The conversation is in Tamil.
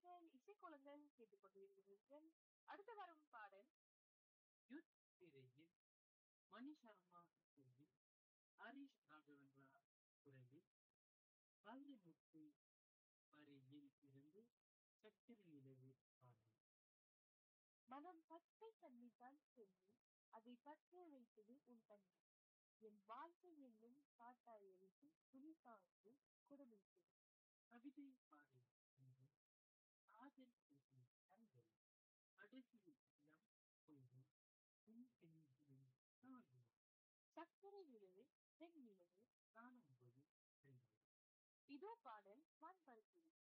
நீங்கள் இசைக்குளங்கள் கேட்டுக்கொண்டிருக்கிறீர்கள் அடுத்து வரும் பாடல் யுத் திரையில் மணி சர்மா இசையில் ஹரிஷ் ராகவேந்திரா குரலில் வைரமுத்து வரியில் இருந்து சக்கரை நிலவு பாடல் மனம் பச்சை தண்ணி தான் சொல்லி அதை பற்ற வைத்தது உன் தண்ணி என் வாழ்க்கை என்னும் காட்டாய் எழுதி துணி சார்ந்து குடமிட்டது கவிதை பாடி என்று காதல் பேசும் கண்கள் கடைசியில் இளம் பொழுது உன் பெண்களின் நாடு சக்கரை நிலவு பெண் நிலவு காணும்போது தெரிந்தது இதோ பாடல் வான்பரப்பில்